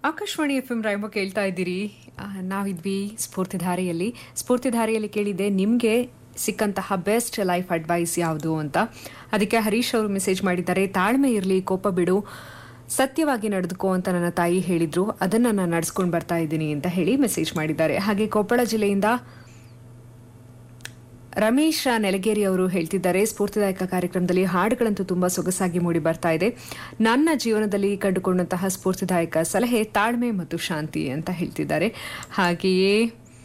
Akashvani F M ರಾಯಂಬ ಕೇಳ್ತಾ ಇದ್ದೀರಿ ಆ, ನಾವಿದ್ವಿ ಸ್ಫೂರ್ತಿಧಾರೆಯಲ್ಲಿ ಸ್ಫೂರ್ತಿಧಾರೆಯಲ್ಲಿ ಕೇಳಿದ್ದೆ ನಿಮಗೆ ಸಿಕ್ಕಂತಹ ಬೆಸ್ಟ್ ಲೈಫ್ ಅಡ್ವೈಸ್ ಯಾವುದು ಅಂತ ಅದಕ್ಕೆ ಹರೀಶ್ ಅವರು ಮೆಸೇಜ್ ಮಾಡಿದ್ದಾರೆ ತಾಳ್ಮೆ ಇರಲಿ ಕೋಪ ಬಿಡು ಸತ್ಯವಾಗಿ ನಡೆದುಕೋ ಅಂತ ನನ್ನ ತಾಯಿ ಹೇಳಿದ್ರು ಅದನ್ನ ನಾನು ನಡೆಸ್ಕೊಂಡು ಬರ್ತಾ ಇದ್ದೀನಿ ಅಂತ ಹೇಳಿ ಮೆಸೇಜ್ ಮಾಡಿದ್ದಾರೆ ಹಾಗೆ ಕೊಪ್ಪಳ ಜಿಲ್ಲೆಯಿಂದ ರಮೇಶ್ ನೆಲಗೇರಿ ಅವರು ಹೇಳ್ತಿದ್ದಾರೆ ಸ್ಫೂರ್ತಿದಾಯಕ ಕಾರ್ಯಕ್ರಮದಲ್ಲಿ ಹಾಡುಗಳಂತೂ ತುಂಬಾ ಸೊಗಸಾಗಿ ಮೂಡಿ ಬರ್ತಾ ಇದೆ ನನ್ನ ಜೀವನದಲ್ಲಿ ಕಂಡುಕೊಂಡಂತಹ ಸ್ಫೂರ್ತಿದಾಯಕ ಸಲಹೆ ತಾಳ್ಮೆ ಮತ್ತು ಶಾಂತಿ ಅಂತ ಹೇಳ್ತಿದ್ದಾರೆ ಹಾಗೆಯೇ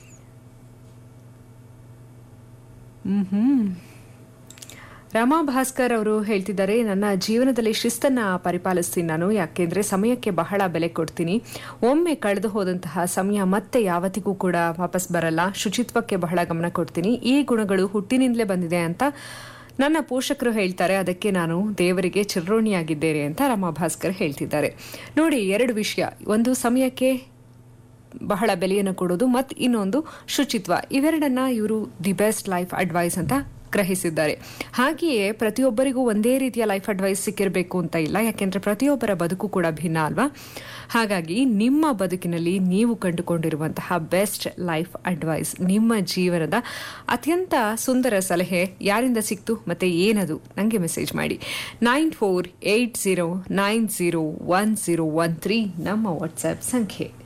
ಮ್ಹ್ಮ್. ರಮಾ ಭಾಸ್ಕರ್ ಅವರು ಹೇಳ್ತಿದ್ದಾರೆ ನನ್ನ ಜೀವನದಲ್ಲಿ ಶಿಸ್ತನ್ನ ಪರಿಪಾಲಿಸ್ತೀನಿ ನಾನು ಯಾಕೆಂದ್ರೆ ಸಮಯಕ್ಕೆ ಬಹಳ ಬೆಲೆ ಕೊಡ್ತೀನಿ ಒಮ್ಮೆ ಕಳೆದು ಹೋದಂತಹ ಸಮಯ ಮತ್ತೆ ಯಾವತ್ತಿಗೂ ಕೂಡ ವಾಪಸ್ ಬರಲ್ಲ ಶುಚಿತ್ವಕ್ಕೆ ಬಹಳ ಗಮನ ಕೊಡ್ತೀನಿ ಈ ಗುಣಗಳು ಹುಟ್ಟಿನಿಂದಲೇ ಬಂದಿದೆ ಅಂತ ನನ್ನ ಪೋಷಕರು ಹೇಳ್ತಾರೆ ಅದಕ್ಕೆ ನಾನು ದೇವರಿಗೆ ಚಿರೋಣಿಯಾಗಿದ್ದೇನೆ ಅಂತ ರಮಾ ಭಾಸ್ಕರ್ ಹೇಳ್ತಿದ್ದಾರೆ ನೋಡಿ ಎರಡು ವಿಷಯ ಒಂದು ಸಮಯಕ್ಕೆ ಬಹಳ ಬೆಲೆಯನ್ನು ಕೊಡೋದು ಮತ್ತು ಇನ್ನೊಂದು ಶುಚಿತ್ವ ಇವೆರಡನ್ನ ಇವರು ದಿ ಬೆಸ್ಟ್ ಲೈಫ್ ಅಡ್ವೈಸ್ ಅಂತ ಗ್ರಹಿಸಿದ್ದಾರೆ ಹಾಗೆಯೇ ಪ್ರತಿಯೊಬ್ಬರಿಗೂ ಒಂದೇ ರೀತಿಯ ಲೈಫ್ ಅಡ್ವೈಸ್ ಸಿಕ್ಕಿರಬೇಕು ಅಂತ ಇಲ್ಲ ಯಾಕೆಂದ್ರೆ ಪ್ರತಿಯೊಬ್ಬರ ಬದುಕು ಕೂಡ ಭಿನ್ನ ಅಲ್ವಾ ಹಾಗಾಗಿ ನಿಮ್ಮ ಬದುಕಿನಲ್ಲಿ ನೀವು ಕಂಡುಕೊಂಡಿರುವಂತಹ ಬೆಸ್ಟ್ ಲೈಫ್ ಅಡ್ವೈಸ್ ನಿಮ್ಮ ಜೀವನದ ಅತ್ಯಂತ ಸುಂದರ ಸಲಹೆ ಯಾರಿಂದ ಸಿಕ್ತು ಮತ್ತೆ ಏನದು ನನಗೆ ಮೆಸೇಜ್ ಮಾಡಿ nine four eight zero nine zero one zero one three ನಮ್ಮ ವಾಟ್ಸ್ಆಪ್ ಸಂಖ್ಯೆ